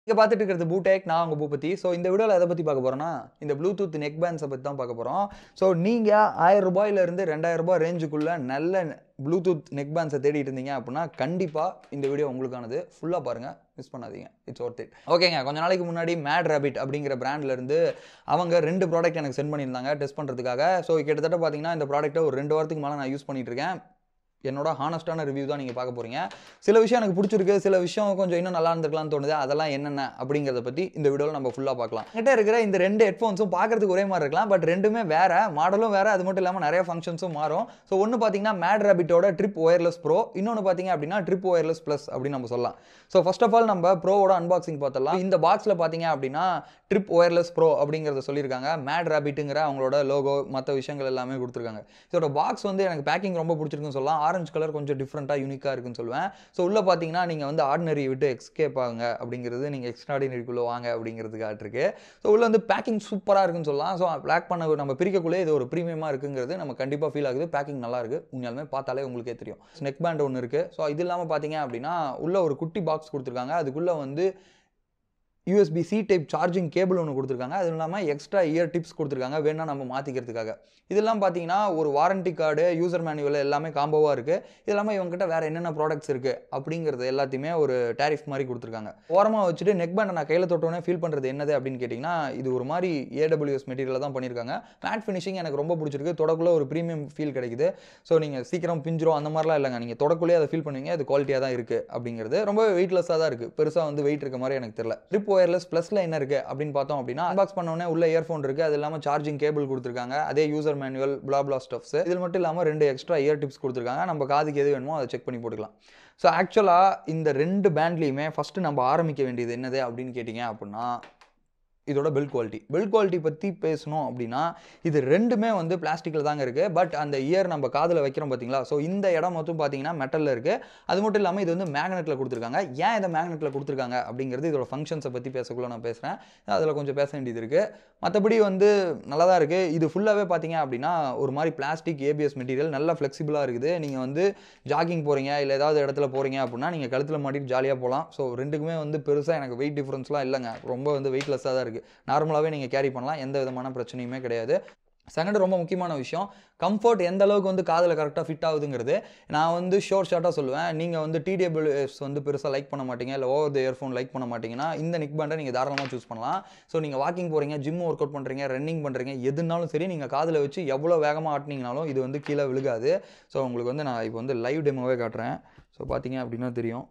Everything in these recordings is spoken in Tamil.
இங்கே பார்த்துட்டு இருக்கிறது பூடெக் நான் உங்கள் பூபதி ஸோ இந்த வீடியோவில் எதை பற்றி பார்க்க போகிறோன்னா இந்த ப்ளூடூத் நெக் பேண்ட்ஸை பற்றி தான் பார்க்க போகிறோம் ஸோ நீங்கள் ஆயிரம் ரூபாயிலேருந்து ரெண்டாயிரம் ரூபாய் ரேஞ்சுக்குள்ளே நல்ல ப்ளூடூத் நெக் பேண்ட்ஸை தேடிட்டு இருந்தீங்க அப்படின்னா கண்டிப்பாக இந்த வீடியோ உங்களுக்கானது ஃபுல்லாக பாருங்கள் மிஸ் பண்ணாதீங்க இட்ஸ் ஒர்த் இட் ஓகேங்க கொஞ்ச நாளைக்கு முன்னாடி மேட் ரேபிட் அப்படிங்கிற பிராண்ட்லேருந்து அவங்க ரெண்டு ப்ராடக்ட் எனக்கு சென்ட் பண்ணியிருந்தாங்க டெஸ்ட் பண்ணுறதுக்காக ஸோ கிட்டத்தட்ட பார்த்தீங்கன்னா இந்த ப்ராடக்ட்டை ஒரு ரெண்டு வாரத்துக்கு மேலே நான் யூஸ் பண்ணிட்டு இருக்கேன் என்னோட ஹானஸ்டான ரிவ்யூ தான் நீங்கள் பார்க்க போகிறீங்க சில விஷயம் எனக்கு பிடிச்சிருக்கு சில விஷயம் கொஞ்சம் இன்னும் நல்லா இருந்திருக்கலாம்னு தோணுது அதெல்லாம் என்னென்ன அப்படிங்கிறத பற்றி இந்த வீடியோவில் நம்ம ஃபுல்லாக பார்க்கலாம் கிட்ட இருக்கிற இந்த ரெண்டு ஹெட்ஃபோன்ஸும் பார்க்கறதுக்கு ஒரே மாதிரி இருக்கலாம் பட் ரெண்டுமே வேற மாடலும் வேற அது மட்டும் இல்லாமல் நிறைய ஃபங்க்ஷன்ஸும் மாறும் ஸோ ஒன்று பார்த்தீங்கன்னா மேட் ரேபிட்டோட ட்ரிப் ஒயர்லெஸ் ப்ரோ இன்னொன்று பார்த்தீங்க அப்படின்னா ட்ரிப் ஒயர்லெஸ் ப்ளஸ் அப்படின்னு நம்ம சொல்லலாம் ஸோ ஃபர்ஸ்ட் ஆஃப் ஆல் நம்ம ப்ரோவோட அன்பாக்சிங் பார்த்தலாம் இந்த பாக்ஸில் பார்த்தீங்க அப்படின்னா ட்ரிப் ஒயர்லெஸ் ப்ரோ அப்படிங்கிறத சொல்லியிருக்காங்க மேட் ரேபிட்டுங்கிற அவங்களோட லோகோ மற்ற விஷயங்கள் எல்லாமே கொடுத்துருக்காங்க இதோட பாக்ஸ் வந்து எனக்கு பேக்கிங் ரொம்ப பிடிச்சிருக்குன்னு சொல்லலாம் ஆரஞ்சு கலர் கொஞ்சம் டிஃப்ரெண்ட்டாக யூனிக்காக இருக்குன்னு சொல்லுவேன் ஸோ உள்ளே பார்த்தீங்கன்னா நீங்கள் வந்து ஆர்டினரி விட்டு எக்ஸ்கேப் ஆகுங்க அப்படிங்கிறது நீங்கள் எக்ஸ்ட்ராடினரிக்குள்ளே வாங்க அப்படிங்கிறதுக்கு ஆட்டிருக்கு ஸோ உள்ளே வந்து பேக்கிங் சூப்பராக இருக்குன்னு சொல்லலாம் ஸோ பிளாக் பண்ண நம்ம பிரிக்கக்குள்ளே இது ஒரு ப்ரீமியமாக இருக்குங்கிறது நம்ம கண்டிப்பாக ஃபீல் ஆகுது பேக்கிங் நல்லா இருக்கு உண்மையாலுமே பார்த்தாலே உங்களுக்கே தெரியும் நெக் பேண்ட் ஒன்று இருக்குது ஸோ இது இல்லாமல் பார்த்தீங்க அப்படின்னா உள்ள ஒரு குட்டி பாக்ஸ் கொடுத்துருக்காங்க அதுக்குள்ளே வந்து USB C type charging cable ஒன்று கொடுத்துருக்காங்க அது இல்லாமல் எக்ஸ்ட்ரா இயர் டிப்ஸ் கொடுத்துருக்காங்க வேணா நம்ம மாற்றிக்கிறதுக்காக இதெல்லாம் பார்த்தீங்கன்னா ஒரு வாரண்டி கார்டு யூசர் மேனுவல் எல்லாமே காம்போவாக இருக்குது இது இல்லாமல் இவங்ககிட்ட வேறு என்னென்ன ப்ராடக்ட்ஸ் இருக்குது அப்படிங்கிறது எல்லாத்தையுமே ஒரு டேரிஃப் மாதிரி கொடுத்துருக்காங்க ஓரமாக வச்சுட்டு நெக் பேண்டை நான் கையில் தொட்டோன்னே ஃபீல் பண்ணுறது என்னது அப்படின்னு கேட்டிங்கன்னா இது ஒரு மாதிரி ஏடபிள்யூஎஸ் மெட்டீரியல் தான் பண்ணியிருக்காங்க மேட் ஃபினிஷிங் எனக்கு ரொம்ப பிடிச்சிருக்கு தொடக்குள்ள ஒரு ப்ரீமியம் ஃபீல் கிடைக்குது ஸோ நீங்கள் சீக்கிரம் பிஞ்சிரும் அந்த மாதிரிலாம் இல்லைங்க நீங்கள் தொடக்குள்ளே அதை ஃபீல் பண்ணுவீங்க அது குவாலிட்டியாக தான் இருக்குது அப்படிங்கிறது ரொம்ப வெயிட்லெஸ்ஸாக தான் இருக்குது பெருசாக வந்து வெயிட் இருக்க மாதிரி எனக்கு தெரியல ட்ரிப் ஒயர்லெஸ் ப்ளஸில் என்ன இருக்குது அப்படின்னு பார்த்தோம் அப்படின்னா அன்பாக்ஸ் பண்ணோடனே உள்ள இயர்ஃபோன் இருக்குது அது இல்லாமல் சார்ஜிங் கேபிள் கொடுத்துருக்காங்க அதே user manual blah blah stuffs இதில் மட்டும் இல்லாமல் ரெண்டு எக்ஸ்ட்ரா இயர் டிப்ஸ் கொடுத்துருக்காங்க நம்ம காதுக்கு எது வேணுமோ அதை செக் பண்ணி போட்டுக்கலாம் ஸோ ஆக்சுவலாக இந்த ரெண்டு பேண்ட்லேயுமே ஃபஸ்ட்டு நம்ம ஆரம்பிக்க வேண்டியது என்னது அப்படின்னு கேட்டிங்க அப்படின்னா இதோட பில்ட் குவாலிட்டி பில்ட் குவாலிட்டி பற்றி பேசணும் அப்படின்னா இது ரெண்டுமே வந்து பிளாஸ்டிக்கில் தாங்க இருக்குது பட் அந்த இயர் நம்ம காதில் வைக்கிறோம் பார்த்தீங்களா ஸோ இந்த இடம் மட்டும் பார்த்தீங்கன்னா மெட்டலில் இருக்குது அது மட்டும் இல்லாமல் இது வந்து மேக்னெட்டில் கொடுத்துருக்காங்க ஏன் இதை மேக்னெட்டில் கொடுத்துருக்காங்க அப்படிங்கிறது இதோட ஃபங்க்ஷன்ஸை பற்றி பேசக்குள்ள நான் பேசுகிறேன் அதில் கொஞ்சம் பேச வேண்டியது இருக்குது மற்றபடி வந்து நல்லா தான் இருக்குது இது ஃபுல்லாகவே பார்த்தீங்க அப்படின்னா ஒரு மாதிரி பிளாஸ்டிக் ஏபிஎஸ் மெட்டீரியல் நல்லா ஃப்ளெக்சிபிளாக இருக்குது நீங்கள் வந்து ஜாகிங் போகிறீங்க இல்லை ஏதாவது இடத்துல போகிறீங்க அப்படின்னா நீங்கள் கழுத்தில் மாட்டிட்டு ஜாலியாக போகலாம் ஸோ ரெண்டுக்குமே வந்து பெருசாக எனக்கு வெயிட் டிஃப்ரென்ஸ்லாம் இல்லைங்க ரொம்ப வந்து வெயிட்லெஸ்ஸாக தான் இருக்குது நார்மலாகவே நீங்கள் கேரி பண்ணலாம் எந்த விதமான பிரச்சனையுமே கிடையாது செகண்ட் ரொம்ப முக்கியமான விஷயம் கம்ஃபர்ட் எந்த அளவுக்கு வந்து காதில் கரெக்டாக ஃபிட் ஆகுதுங்கிறது நான் வந்து ஷோர் ஷார்ட்டாக சொல்லுவேன் நீங்கள் வந்து டிடிஎபிள்எஸ் வந்து பெருசாக லைக் பண்ண மாட்டீங்க இல்லை ஓவர் த இயர்ஃபோன் லைக் பண்ண மாட்டீங்கன்னா இந்த நிக் பேண்டை நீங்கள் தாராளமாக சூஸ் பண்ணலாம் ஸோ நீங்கள் வாக்கிங் போகிறீங்க ஜிம் ஒர்க் அவுட் பண்ணுறீங்க ரன்னிங் பண்ணுறீங்க எதுனாலும் சரி நீங்கள் காதில் வச்சு எவ்வளோ வேகமாக ஆட்டினீங்கனாலும் இது வந்து கீழே விழுகாது ஸோ உங்களுக்கு வந்து நான் இப்போ வந்து லைவ் டெமோவே காட்டுறேன் ஸோ பார்த்தீங்க அப்படின்னா தெரியும்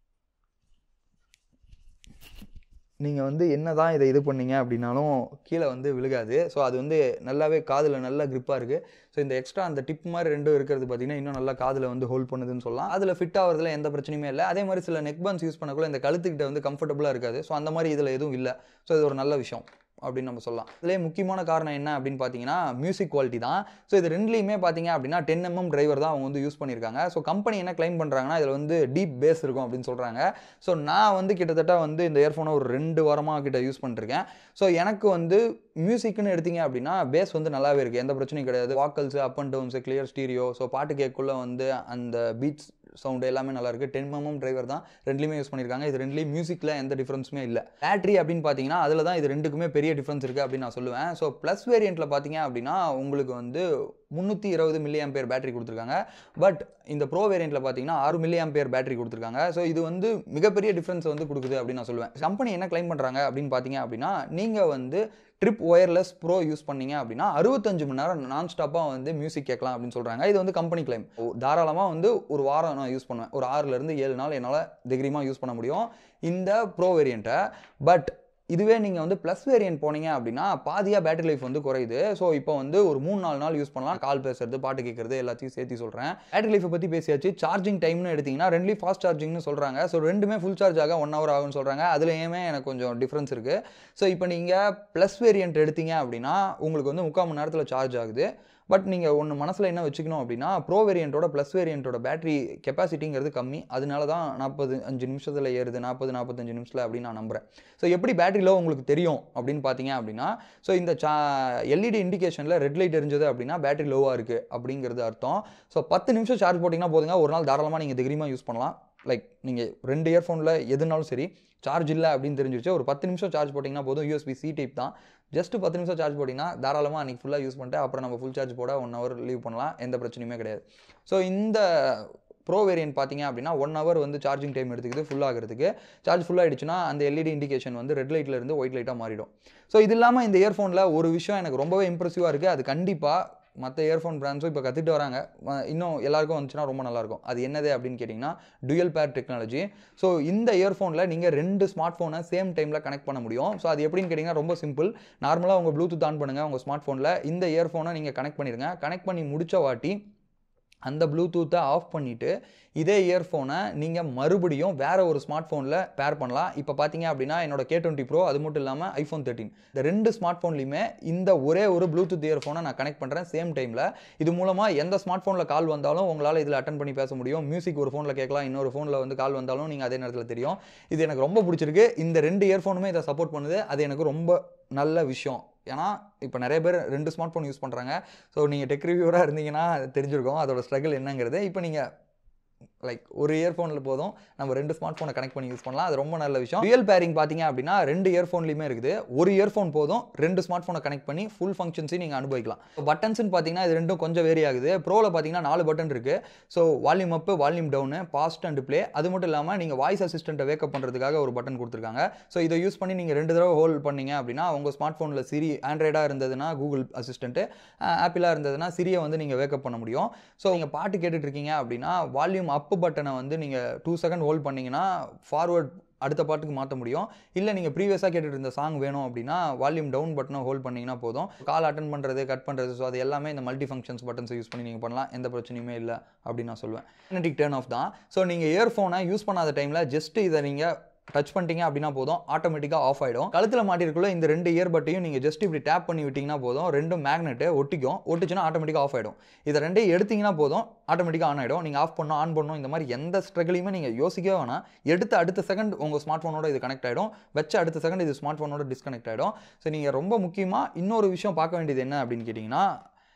நீங்கள் வந்து என்ன தான் இதை இது பண்ணீங்க அப்படின்னாலும் கீழே வந்து விழுகாது ஸோ அது வந்து நல்லாவே காதில் நல்லா க்ரிப்பாக இருக்குது ஸோ இந்த எக்ஸ்ட்ரா அந்த டிப் மாதிரி ரெண்டும் இருக்கிறது பார்த்தீங்கன்னா இன்னும் நல்லா காதில் வந்து ஹோல்ட் பண்ணுதுன்னு சொல்லலாம் அதில் ஃபிட் ஆகிறதுல எந்த பிரச்சனையுமே இல்லை அதே மாதிரி சில நெக் பன்ஸ் யூஸ் பண்ணக்குள்ள இந்த கழுத்துக்கிட்ட வந்து கம்ஃபர்டபுளாக இருக்காது ஸோ அந்த மாதிரி இதில் எதுவும் இல்லை ஸோ இது ஒரு நல்ல விஷயம் அப்படின்னு நம்ம சொல்லலாம் இதுலேயே முக்கியமான காரணம் என்ன அப்படின்னு பார்த்தீங்கன்னா மியூசிக் குவாலிட்டி தான் ஸோ இது ரெண்டுலேயுமே பார்த்தீங்க அப்படின்னா டென் எம்எம் டிரைவர் தான் அவங்க வந்து யூஸ் பண்ணியிருக்காங்க ஸோ கம்பெனி என்ன கிளைம் பண்ணுறாங்கன்னா இதில் வந்து டீப் பேஸ் இருக்கும் அப்படின்னு சொல்கிறாங்க ஸோ நான் வந்து கிட்டத்தட்ட வந்து இந்த இயர்ஃபோனை ஒரு ரெண்டு வாரமாக கிட்ட யூஸ் பண்ணிருக்கேன் ஸோ எனக்கு வந்து மியூசிக்னு எடுத்தீங்க அப்படின்னா பேஸ் வந்து நல்லாவே இருக்குது எந்த பிரச்சனையும் கிடையாது vocals up and downs clear stereo so பாட்டு கேட்குள்ள வந்து அந்த பீட்ஸ் சவுண்டு எல்லாமே நல்லா இருக்குது டென் எம்எம் டிரைவர் தான் ரெண்டுலேயுமே யூஸ் பண்ணியிருக்காங்க இது ரெண்டுலேயும் மியூசிக்கில் எந்த டிஃப்ரென்ஸுமே இல்லை பேட்டரி அப்படின்னு பார்த்தீங்கன்னா அதில் தான் இது ரெண்டுக்குமே பெரிய டிஃப்ரென்ஸ் இருக்குது அப்படின்னு நான் சொல்லுவேன் ஸோ ப்ளஸ் வேரியண்ட்டில் பார்த்தீங்க அப்படின்னா உங்களுக்கு வந்து முந்நூற்றி இருபது மில்லி ஆம்பியர் பேட்டரி கொடுத்துருக்காங்க பட் இந்த ப்ரோ வேரியண்ட்டில் பார்த்தீங்கன்னா ஆறு மில்லி ஆம்பியர் பேட்டரி கொடுத்துருக்காங்க ஸோ இது வந்து மிகப்பெரிய டிஃப்ரென்ஸ் வந்து கொடுக்குது அப்படின்னு நான் சொல்லுவேன் கம்பெனி என்ன கிளைம் பண்ணுறாங்க அப்படின்னு பார்த்தீங்க அப்படின்னா நீங்கள் வந்து ட்ரிப் ஒயர்லெஸ் ப்ரோ யூஸ் பண்ணீங்க அப்படின்னா அறுபத்தஞ்சு மணி நேரம் நான் ஸ்டாப்பாக வந்து மியூசிக் கேட்கலாம் அப்படின்னு சொல்கிறாங்க இது வந்து கம்பெனி கிளைம் தாராளமாக வந்து ஒரு வாரம் நான் யூஸ் பண்ணுவேன் ஒரு ஆறுலேருந்து ஏழு நாள் என்னால் தைரியமாக யூஸ் பண்ண முடியும் இந்த ப்ரோ வேரியண்ட்டை பட் இதுவே நீங்கள் வந்து ப்ளஸ் வேரியன்ட் போனீங்க அப்படின்னா பாதியாக பேட்டரி லைஃப் வந்து குறையுது ஸோ இப்போ வந்து ஒரு மூணு நாலு நாள் யூஸ் பண்ணலாம் கால் பேசுறது பாட்டு கேட்கறது எல்லாத்தையும் சேர்த்து சொல்கிறேன் பேட்டரி லைஃப்பை பற்றி பேசியாச்சு சார்ஜிங் டைம்னு எடுத்தீங்கன்னா ரெண்டுலேயும் ஃபாஸ்ட் சார்ஜிங்னு சொல்கிறாங்க ஸோ ரெண்டுமே ஃபுல் சார்ஜ் ஆக ஒன் ஹவர் ஆகும்னு சொல்கிறாங்க அதுலேயுமே எனக்கு கொஞ்சம் டிஃப்ரென்ஸ் இருக்குது ஸோ இப்போ நீங்கள் ப்ளஸ் வேரியன்ட் எடுத்தீங்க அப்படின்னா உங்களுக்கு வந்து முக்கால் மணி நேரத்தில் சார்ஜ் ஆகுது பட் நீங்கள் ஒன்று மனசில் என்ன வச்சுக்கணும் அப்படின்னா ப்ரோ வேரியண்ட்டோட ப்ளஸ் வேரியண்ட்டோட பேட்டரி கெப்பாசிட்டிங்கிறது கம்மி அதனால தான் நாற்பது அஞ்சு நிமிஷத்தில் ஏறுது நாற்பது நாற்பத்தஞ்சு நிமிஷத்தில் அப்படின்னு நான் நம்புகிறேன் ஸோ எப்படி பேட்டரி லோ உங்களுக்கு தெரியும் அப்படின்னு பார்த்தீங்க அப்படின்னா ஸோ இந்த சா எல்இடி இண்டிகேஷனில் ரெட் லைட் எரிஞ்சது அப்படின்னா பேட்டரி லோவாக இருக்குது அப்படிங்கிறது அர்த்தம் ஸோ பத்து நிமிஷம் சார்ஜ் போட்டிங்கன்னா போதுங்க ஒரு நாள் தாராளமாக நீங்கள் தைரியமாக யூஸ் பண்ணலாம் லைக் நீங்கள் ரெண்டு இயர்ஃபோனில் எதுனாலும் சரி சார்ஜ் இல்லை அப்படின்னு தெரிஞ்சிருச்சு ஒரு பத்து நிமிஷம் சார்ஜ் போட்டிங்கன்னா போதும் யூஎஸ்பி சி டைப் தான் ஜஸ்ட் பத்து நிமிஷம் சார்ஜ் போட்டிங்கன்னா தாராளமாக அன்றைக்கி ஃபுல்லாக யூஸ் பண்ணிட்டு அப்புறம் நம்ம ஃபுல் சார்ஜ் போட ஒன் ஹவர் லீவ் பண்ணலாம் எந்த பிரச்சனையுமே கிடையாது ஸோ இந்த ப்ரோ வேரியன்ட் பார்த்தீங்க அப்படின்னா ஒன் ஹவர் வந்து சார்ஜிங் டைம் எடுத்துக்குது ஃபுல் ஆகிறதுக்கு சார்ஜ் ஃபுல் ஆகிடுச்சுன்னா அந்த எல்இடி இண்டிகேஷன் வந்து ரெட் லைட்ல இருந்து ஒயிட் லைட்டாக மாறிடும் ஸோ இது இல்லாமல் இந்த இயர்ஃபோனில் ஒரு விஷயம் எனக்கு ரொம்பவே இம்ப்ரெசிவாக இருக்குது அது கண்டிப்பாக மற்ற இயர்ஃபோன் பிராண்ட்ஸும் இப்போ கற்றுட்டு வராங்க வ- இன்னும் எல்லாருக்கும் வந்துச்சுன்னா ரொம்ப நல்லாயிருக்கும் அது என்னது அப்படின்னு கேட்டிங்கன்னா டுயல் பேர் டெக்னாலஜி ஸோ இந்த இயர்ஃபோனில் நீங்கள் ரெண்டு ஸ்மார்ட் ஃபோனை சேம் டைமில் கனெக்ட் பண்ண முடியும் ஸோ அது எப்படின்னு கேட்டிங்கன்னா ரொம்ப சிம்பிள் நார்மலாக உங்கள் ப்ளூடூத் ஆன் பண்ணுங்கள் உங்கள் ஸ்மார்ட் ஃபோனில் இந்த இயர்ஃபோனை நீங்கள் கனெக்ட் பண்ணிடுங்க கனெக்ட் பண்ணி முடிச்ச வாட்டி அந்த ப்ளூடூத்தை ஆஃப் பண்ணிவிட்டு இதே இயர்ஃபோனை நீங்கள் மறுபடியும் வேற ஒரு ஸ்மார்ட் ஃபோனில் பேர் பண்ணலாம் இப்போ பார்த்தீங்க அப்படின்னா என்னோட கே டுவெண்ட்டி ப்ரோ அது மட்டும் இல்லாமல் ஐஃபோன் தேர்ட்டின் இந்த ரெண்டு ஸ்மார்ட் ஃபோன்லையுமே இந்த ஒரே ஒரு ப்ளூடூத் இயர்ஃபோனை நான் கனெக்ட் பண்ணுறேன் சேம் டைமில் இது மூலமாக எந்த ஸ்மார்ட் ஃபோனில் கால் வந்தாலும் உங்களால் இதில் அட்டன் பண்ணி பேச முடியும் மியூசிக் ஒரு ஃபோனில் கேட்கலாம் இன்னொரு ஃபோனில் வந்து கால் வந்தாலும் நீங்கள் அதே நேரத்தில் தெரியும் இது எனக்கு ரொம்ப பிடிச்சிருக்கு இந்த ரெண்டு இயர்ஃபோனுமே இதை சப்போர்ட் பண்ணுது அது எனக்கு ரொம்ப நல்ல விஷயம் ஏன்னா இப்போ நிறைய பேர் ரெண்டு ஸ்மார்ட் ஃபோன் யூஸ் பண்ணுறாங்க ஸோ நீங்கள் டெக் ரிவ்யூவராக இருந்தீங்கன்னா தெரிஞ்சிருக்கும் அதோட ஸ்ட்ரகிள் என்னங்கிறது இப்போ நீங்கள் லைக் ஒரு இயர்ஃபோனில் போதும் நம்ம ரெண்டு ஸ்மார்ட் ஃபோனை கனெக்ட் பண்ணி யூஸ் பண்ணலாம் அது ரொம்ப நல்ல விஷயம் ரியல் பேரிங் பார்த்தீங்க அப்படின்னா ரெண்டு இயர்ஃபோன்லையுமே இருக்குது ஒரு இயர்ஃபோன் போதும் ரெண்டு ஸ்மார்ட் ஃபோனை கனெக்ட் பண்ணி ஃபுல் ஃபங்க்ஷன்ஸையும் நீங்கள் அனுபவிக்கலாம் பட்டன்ஸ்னு பார்த்தீங்கன்னா இது ரெண்டும் கொஞ்சம் வேரி ஆகுது ப்ரோவில் பார்த்தீங்கன்னா நாலு பட்டன் இருக்குது so volume up volume down pause and play அது மட்டும் இல்லாமல் நீங்கள் வாய்ஸ் அசிஸ்டண்ட்டை வேக்கப் பண்ணுறதுக்காக ஒரு பட்டன் கொடுத்துருக்காங்க ஸோ இதை யூஸ் பண்ணி நீங்கள் ரெண்டு தடவை ஹோல்ட் பண்ணீங்க அப்படின்னா உங்கள் ஸ்மார்ட் ஃபோனில் சிரி ஆண்ட்ராய்டாக இருந்ததுன்னா கூகுள் அசிஸ்டண்ட்டு ஆப்பிளாக இருந்ததுன்னா சிரியை வந்து நீங்கள் வேக்கப் பண்ண முடியும் ஸோ நீங்கள் பாட்டு கேட்டுட்டு இருக்கீங்க அப்படின்னா வால்யூம் அப் பட்டனை வந்து நீங்கள் டூ செகண்ட் ஹோல்ட் பண்ணீங்கன்னா ஃபார்வர்ட் அடுத்த பாட்டுக்கு மாற்ற முடியும் இல்லை நீங்கள் ப்ரீவியஸாக கேட்டுட்டு இருந்த சாங் வேணும் அப்படின்னா வால்யூம் டவுன் பட்டனை ஹோல்ட் பண்ணிங்கன்னா போதும் கால் அட்டன் பண்ணுறது கட் பண்ணுறது ஸோ அது எல்லாமே இந்த மல்டி ஃபங்க்ஷன்ஸ் பட்டன்ஸை யூஸ் பண்ணி நீங்கள் பண்ணலாம் எந்த பிரச்சனையுமே இல்லை அப்படின்னு நான் சொல்லுவேன் மேக்னெட்டிக் டேர்ன் ஆஃப் தான் ஸோ நீங்கள் இயர்ஃபோனை யூஸ் பண்ணாத டைமில் ஜஸ்ட் இதை நீங்கள் டச் பண்ணிட்டீங்க அப்படின்னா போதும் ஆட்டோமேட்டிக்காக ஆஃப் ஆகிடும் கழுத்தில் மாட்டிருக்குள்ள இந்த ரெண்டு இயர்பட்டையும் நீங்கள் ஜஸ்ட் இப்படி டேப் பண்ணி விட்டிங்கன்னா போதும் ரெண்டும் மேக்னெட்டு ஒட்டிக்கும் ஒட்டிச்சுன்னா ஆட்டோமேட்டிக்காக ஆஃப் ஆகிடும் இதை ரெண்டையும் எடுத்தீங்கன்னா போதும் ஆட்டோமேட்டிக்காக ஆன் ஆகிடும் நீங்கள் ஆஃப் பண்ணணும் ஆன் பண்ணணும் இந்த மாதிரி எந்த ஸ்ட்ரகிளையுமே நீங்கள் யோசிக்கவே வேணாம் எடுத்த அடுத்த செகண்ட் உங்கள் ஸ்மார்ட் ஃபோனோட இது கனெக்ட் ஆகிடும் வச்ச அடுத்த செகண்ட் இது ஸ்மார்ட் ஃபோனோட டிஸ்கனெக்ட் ஆகிடும் ஸோ நீங்கள் ரொம்ப முக்கியமாக இன்னொரு விஷயம் பார்க்க வேண்டியது என்ன அப்படின்னு கேட்டிங்கன்னா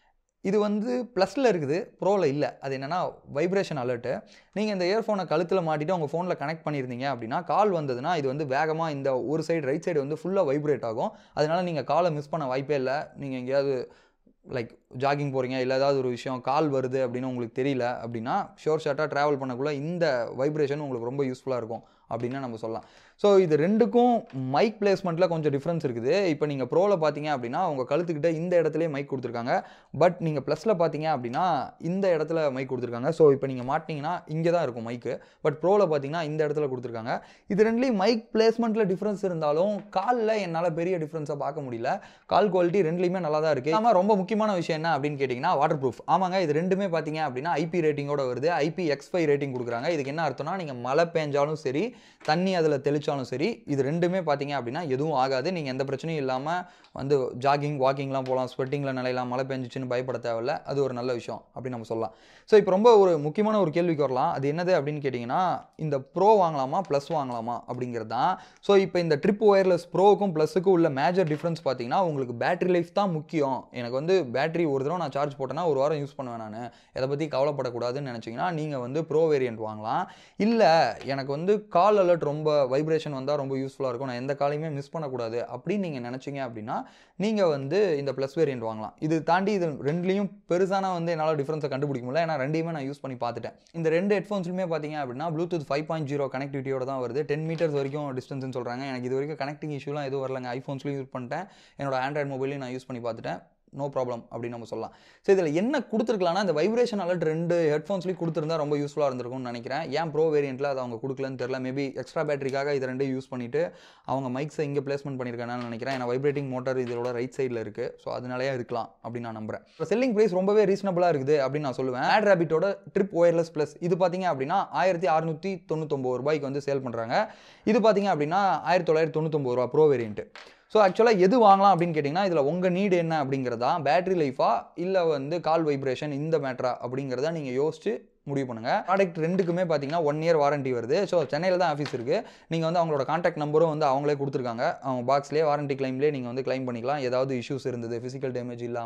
இது வந்து ப்ளஸில் இருக்குது ப்ரோவில் இல்லை அது என்னென்னா வைப்ரேஷன் அலர்ட்டு நீங்கள் இந்த இயர்ஃபோனை கழுத்தில் மாட்டிட்டு உங்கள் ஃபோனில் கனெக்ட் பண்ணியிருந்தீங்க அப்படின்னா கால் வந்ததுன்னா இது வந்து வேகமாக இந்த ஒரு சைடு ரைட் சைடு வந்து ஃபுல்லாக வைப்ரேட் ஆகும் அதனால நீங்கள் காலை மிஸ் பண்ண வாய்ப்பே இல்லை நீங்கள் எங்கேயாவது லைக் ஜாகிங் போகிறீங்க இல்லை ஏதாவது ஒரு விஷயம் கால் வருது அப்படின்னு உங்களுக்கு தெரியல அப்படின்னா ஷோர் ஷார்ட்டாக ட்ராவல் பண்ணக்குள்ள இந்த வைப்ரேஷன் உங்களுக்கு ரொம்ப யூஸ்ஃபுல்லாக இருக்கும் அப்படின்னு நம்ம சொல்லலாம் ஸோ இது ரெண்டுக்கும் மைக் பிளேஸ்மெண்ட்டில் கொஞ்சம் டிஃப்ரென்ஸ் இருக்குது இப்போ நீங்கள் ப்ரோவில் பார்த்தீங்க அப்படின்னா உங்கள் கழுத்துக்கிட்ட இந்த இடத்துலயே மைக் கொடுத்துருக்காங்க பட் நீங்கள் ப்ளஸில் பார்த்தீங்க அப்படின்னா இந்த இடத்துல மைக் கொடுத்துருக்காங்க ஸோ இப்போ நீங்கள் மாட்டினீங்கன்னா இங்கே தான் இருக்கும் மைக்கு பட் ப்ரோவில் பார்த்தீங்கன்னா இந்த இடத்துல கொடுத்துருக்காங்க இது ரெண்டுலேயும் மைக் பிளேஸ்மெண்ட்டில் டிஃப்ரென்ஸ் இருந்தாலும் காலில் என்னால் பெரிய டிஃப்ரென்ஸை பார்க்க முடியல கால் குவாலிட்டி ரெண்டுலேயுமே நல்லா தான் இருக்குது ஆமாம் ரொம்ப முக்கியமான விஷயம் என்ன அப்படின்னு கேட்டிங்கன்னா வாட்டர் ப்ரூஃப் ஆமாங்க இது ரெண்டுமே பார்த்தீங்க அப்படின்னா ஐபி ரேட்டிங்கோட வருது ஐபி எக்ஸ் ஃபைவ் ரேட்டிங் கொடுக்குறாங்க இதுக்கு என்ன அர்த்தம்னா நீங்கள் மழை பெஞ்சாலும் சரி தண்ணி அதில் தெளிச்சாலும் சரி இது ரெண்டுமே பார்த்தீங்க அப்படின்னா எதுவும் ஆகாது நீங்கள் எந்த பிரச்சனையும் இல்லாமல் வந்து ஜாகிங் வாக்கிங்லாம் போகலாம் ஸ்வெட்டிங்கில் நிலையலாம் மழை பெஞ்சிச்சுன்னு பயப்பட தேவையில்ல அது ஒரு நல்ல விஷயம் அப்படின்னு நம்ம சொல்லலாம் ஸோ இப்போ ரொம்ப ஒரு முக்கியமான ஒரு கேள்விக்கு வரலாம் அது என்னது அப்படின்னு கேட்டிங்கன்னா இந்த ப்ரோ வாங்கலாமா ப்ளஸ் வாங்கலாமா அப்படிங்கிறது தான் ஸோ இப்போ இந்த ட்ரிப் ஒயர்லெஸ் ப்ரோவுக்கும் ப்ளஸுக்கும் உள்ள மேஜர் டிஃப்ரென்ஸ் பார்த்தீங்கன்னா உங்களுக்கு பேட்டரி லைஃப் தான் முக்கியம் எனக்கு வந்து பேட்டரி ஒரு தடவை நான் சார்ஜ் போட்டேன்னா ஒரு வாரம் யூஸ் பண்ணுவேன் நான் இதை பற்றி கவலைப்படக்கூடாதுன்னு நினச்சிங்கன்னா நீங்கள் வந்து ப்ரோ வேரியன்ட் வாங்கலாம் இல்லை எனக்கு வந்து கால் அலர்ட் ரொம்ப வைப்ரேஷன் வந்தால் ரொம்ப யூஸ்ஃபுல்லாக இருக்கும் நான் எந்த காலையுமே மிஸ் பண்ணக்கூடாது அப்படின்னு நீங்கள் நினச்சிங்க அப்படின்னா நீங்கள் வந்து இந்த ப்ளஸ் வேரியன்ட் வாங்கலாம் இது தாண்டி இது ரெண்டுலேயும் பெருசான வந்து என்னால் டிஃப்ரென்ஸை கண்டுபிடிக்க முடியல ஏன்னா ரெண்டையுமே நான் யூஸ் பண்ணி பார்த்துட்டேன் இந்த ரெண்டு ஹெட்ஃபோன்ஸ்லுமே பார்த்தீங்க அப்படின்னா ப்ளூடூத் ஃபைவ் பாயிண்ட் ஜீரோ கனெக்டிவிட்டியோட தான் வருது டென் மீட்டர்ஸ் வரைக்கும் டிஸ்டன்ஸ்னு சொல்கிறாங்க எனக்கு இது வரைக்கும் கனெக்டிங் இஷ்யூலாம் எதுவும் வரலங்க ஐஃபோன்ஸ்லையும் யூஸ் பண்ணிட்டேன் என்னோட ஆண்ட்ராய்ட் மொபைலையும் நான் யூஸ் பண்ணி பார்த்துட்டேன் நோ ப்ராப்ளம் அப்படின்னு நம்ம சொல்லலாம் ஸோ இதில் என்ன கொடுத்துருக்கலாம்னா இந்த வைப்ரேஷன் அலர்ட் ரெண்டு ஹெட்ஃபோன்ஸ்லேயும் கொடுத்துருந்தா ரொம்ப யூஸ்ஃபுல்லாக இருந்திருக்கும்னு நினைக்கிறேன் ஏன் ப்ரோ வேரியண்ட்டில் அது அவங்க கொடுக்கலன்னு தெரியல மேபி எக்ஸ்ட்ரா பேட்டரிக்காக இது ரெண்டையும் யூஸ் பண்ணிட்டு அவங்க மைக்ஸை இங்கே பிளேஸ்மெண்ட் பண்ணியிருக்காங்கன்னு நினைக்கிறேன் ஏன்னா வைப்ரேட்டிங் மோட்டார் இதோட ரைட் சைடில் இருக்குது ஸோ அதனாலேயே இருக்கலாம் அப்படின்னு நான் நம்புறேன் இப்போ செல்லிங் ப்ரைஸ் ரொம்பவே ரீசனபிளாக இருக்குது அப்படின்னு நான் சொல்லுவேன் ஆட் ரேபிட்டோட ட்ரிப் ஒயர்லெஸ் ப்ளஸ் இது பார்த்தீங்க அப்படின்னா ஆயிரத்தி அறுநூற்றி தொண்ணூத்தொம்பது ரூபாய்க்கு வந்து சேல் பண்ணுறாங்க இது பார்த்தீங்க அப்படின்னா ஆயிரத்தி தொள்ளாயிரத்தி தொண்ணூத்தொம்பது ரூபா ப்ரோ வேரியன்ட் ஸோ ஆக்சுவலாக எது வாங்கலாம் அப்படின்னு கேட்டிங்கன்னா இதில் உங்கள் நீடு என்ன அப்படிங்கிறதா பேட்டரி லைஃபா இல்லை வந்து கால் வைப்ரேஷன் இந்த மேட்ரா அப்படிங்கிறத நீங்கள் யோசிச்சு முடிவு பண்ணுங்கள் ப்ராடக்ட் ரெண்டுக்குமே பார்த்தீங்கன்னா ஒன் இயர் வாரண்டி வருது ஸோ சென்னையில் தான் ஆஃபீஸ் இருக்குது நீங்கள் வந்து அவங்களோட காண்டாக்ட் நம்பரும் வந்து அவங்களே கொடுத்துருக்காங்க அவங்க பாக்ஸ்லேயே வாரண்டி கிளைம்லேயே நீங்கள் வந்து கிளைம் பண்ணிக்கலாம் ஏதாவது இஷ்யூஸ் இருந்தது ஃபிசிக்கல் டேமேஜ் இல்லாமல்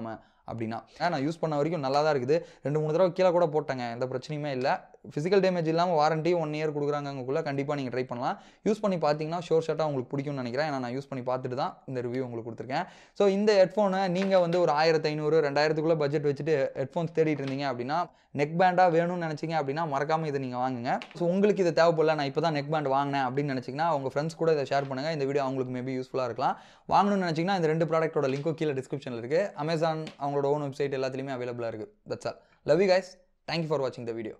அப்படின்னா ஆ, நான் யூஸ் பண்ண வரைக்கும் நல்லா தான் இருக்குது ரெண்டு மூணு தடவை கீழே கூட போட்டேங்க எந்த பிரச்சனையுமே இல்லை ஃபிசிக்கல் டேமேஜ் இல்லாமல் வாரண்ட்டி ஒன் இயர் கொடுக்குறாங்க அங்கக்குள்ளே கண்டிப்பாக நீங்கள் ட்ரை பண்ணலாம் யூஸ் பண்ணி பார்த்தீங்கன்னா ஷோர் ஷர்ட்டாக உங்களுக்கு பிடிக்கும்னு நினைக்கிறேன் ஏன்னா நான் யூஸ் பண்ணி பார்த்துட்டு தான் இந்த ரிவ்யூ உங்களுக்கு கொடுத்துருக்கேன் ஸோ இந்த ஹெட்ஃபோனை நீங்கள் வந்து ஒரு ஆயிரத்தி ஐநூறு ரெண்டாயிரத்துக்குள்ளே பட்ஜெட் வச்சுட்டு ஹெட்ஃபோன்ஸ் தேடிட்டு இருந்தீங்க அப்படின்னா நெக் பேண்டாக வேணும்னு நினச்சிங்க அப்படின்னா மறக்காமல் இதை நீங்கள் வாங்குங்க ஸோ உங்களுக்கு இது தேவைப்படல நான் இப்போ தான் நெக் பேண்ட் வாங்கினேன் அப்படின்னு நினச்சிங்கன்னா உங்கள் ஃப்ரெண்ட்ஸ் கூட இதை ஷேர் பண்ணுங்கள் இந்த வீடியோ அவங்களுக்கு மேபி யூஸ்ஃபுல்லாக இருக்கலாம் வாங்கணும்னு நினச்சிங்கன்னா இந்த ரெண்டு ப்ராடக்ட்டோட லிங்க்கும் கீழே டிஸ்கிரிப்ஷனில் இருக்குது அமேசான் அவங்களோட ஓன் வெப்சைட் எல்லாத்துலேயுமே அவைலபிளாக இருக்குது that's all love you guys thank you for வாட்சிங் த வீடியோ